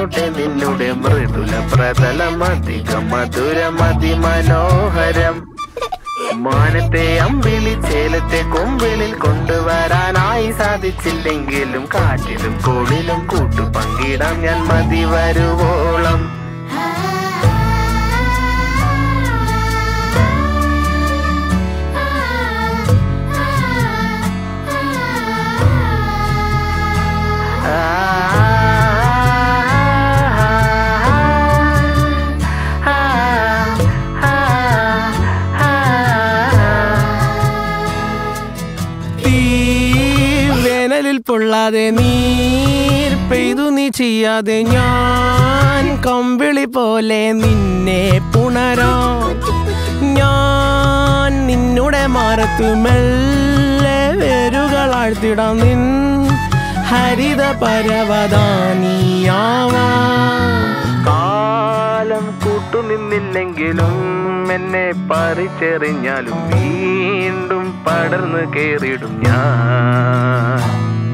നിന്നോട്ടെ നിന്നുടെ മൃദുല പ്രതലമധികം മധുരമതി മനോഹരം മാനത്തെ അമ്പിളി ചേലത്തെ കൊമ്പിളിൽ കൊണ്ടുവരാനായി സാധിച്ചില്ലെങ്കിലും കാറ്റിലും കോളിലും കൂട്ടു പങ്കിടാം ഞാൻ മതി വരുവോളം തീ വേനലിൽ പൊള്ളാതെ നീർ പെയ്തു നീ ചെയ്യാതെ ഞാൻ കമ്പിളി പോലെ നിന്നെ പുണരോ ഞാൻ നിന്നുടെ മാറത്തു മെല്ലെ വേരുകളാഴ്ത്തിടാം നിൻ ഹരിത പരവതാനിയാവാ കാലം കൂട്ടുനിന്നില്ലെങ്കിലും എന്നെ പറിച്ചെറിഞ്ഞാലും വീണ്ടും പടർന്നു കേറിടും ഞാൻ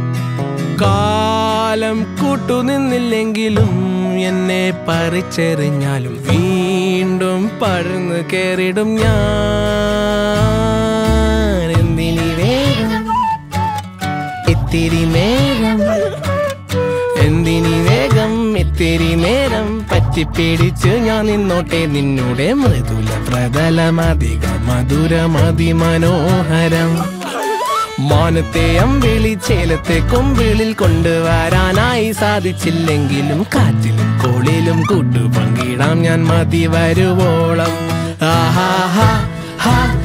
കാലം കൂട്ടുനിന്നില്ലെങ്കിലും എന്നെ പറിച്ചെറിഞ്ഞാലും വീണ്ടും പടർന്നു കയറിടും ഞാൻ എന്തിനി വേഗം ഇത്തിരി നേരം എന്തിനി വേഗം ഇത്തിരി നേരം പറ്റിപ്പിടിച്ച് ഞാൻ നിന്നോട്ടെ നിന്നുടെ മൃദുല പ്രതലമധിക മധുരമതി മനോഹരം മാനത്തെ അമ്പിളി ചേലത്തെ കൊമ്പിളിൽ കൊണ്ടുവരാനായി സാധിച്ചില്ലെങ്കിലും കാറ്റിലും കോളിലും കൂട്ടു പങ്കിടാം ഞാൻ മതി വരുവോളം ആഹാ ഹാ ഹാ